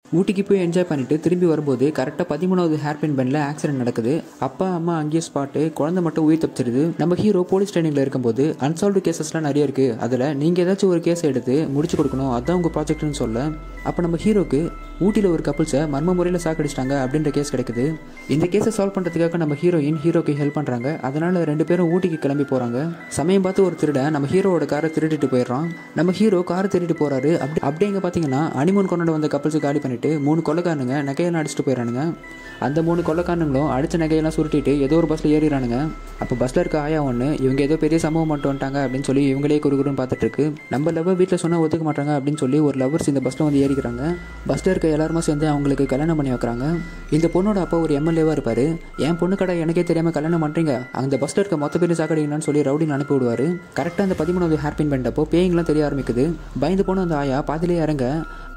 ஊட்டிக்கு போய் என்ஜாய் பண்ணிட்டு திரும்பி வரும்போது கரெக்டாக பதிமூணாவது ஹேர்பின் பெண்டில் ஆக்சிடென்ட் நடக்குது அப்பா அம்மா அங்கேயே ஸ்பாட்டு குழந்தை மட்டும் உயிர் தப்பிச்சிருது நம்ம ஹீரோ போலீஸ் ட்ரைனிங்கில் இருக்கும்போது அன்சால்வ்டு கேசஸ்லாம் நிறைய இருக்குது அதில் நீங்கள் ஏதாச்சும் ஒரு கேஸ் எடுத்து முடிச்சு கொடுக்கணும் அதான் உங்கள் ப்ராஜெக்ட்னு சொல்ல அப்போ நம்ம ஹீரோக்கு ஊட்டியில் ஒரு கப்புள்ஸை மர்ம முறையில் சாக்கடிச்சிட்டாங்க அப்படின்ற கேஸ் கிடைக்குது இந்த கேஸை சால்வ் பண்ணுறதுக்காக நம்ம ஹீரோயின் ஹீரோக்கு ஹெல்ப் பண்ணுறாங்க அதனால் ரெண்டு பேரும் ஊட்டிக்கு கிளம்பி போகிறாங்க சமயம் பார்த்து ஒரு திருடன் நம்ம ஹீரோவோட காரை திருடிட்டு போயிடுறான் நம்ம ஹீரோ காரை திருடிட்டு போகிறாரு அப்படி அப்படி இங்கே பார்த்தீங்கன்னா அனிமூன் கொண்டாட வந்த கப்பல்ஸை காலி பண்ணிட்டு மூணு கொள்ளைக்காரனுங்க நகையெல்லாம் அடிச்சுட்டு போயிடறானுங்க அந்த மூணு கொள்ளைக்காரனுங்களும் அடித்த நகையெல்லாம் சுருட்டிட்டு ஏதோ ஒரு பஸ்ஸில் ஏறிறானுங்க அப்போ பஸ்ஸில் இருக்க ஆயா ஒன்று இவங்க ஏதோ பெரிய சம்பவம் மட்டும் வந்துட்டாங்க அப்படின்னு சொல்லி இவங்களே குறுகுறுன்னு பார்த்துட்டு இருக்கு நம்ம லவ்வர் வீட்டில் சொன்னால் ஒத்துக்க மாட்டாங்க அப்படின்னு சொல்லி ஒரு லவர்ஸ் இந்த பஸ்ஸில் வந்து ஏறிக்கிறாங்க பஸ்ஸில் இருக்க எல்லாருமே சேர்ந்து அவங்களுக்கு கல்யாணம் பண்ணி வைக்கிறாங்க இந்த பொண்ணோட அப்பா ஒரு எம்எல்ஏவாக இருப்பார் என் பொண்ணு கடை எனக்கே தெரியாமல் கல்யாணம் பண்ணுறீங்க அந்த பஸ்ஸில் இருக்க மொத்த பேரும் சாக்கடிங்கன்னு சொல்லி ரவுடின்னு அனுப்பி விடுவார் கரெக்டாக அந்த பதிமூணாவது ஹேர்பின் பண்ணப்போ பேய்ங்களாம் தெரிய ஆரம்பிக்குது பயந்து போன அந்த ஆயா பாதிலே இறங்க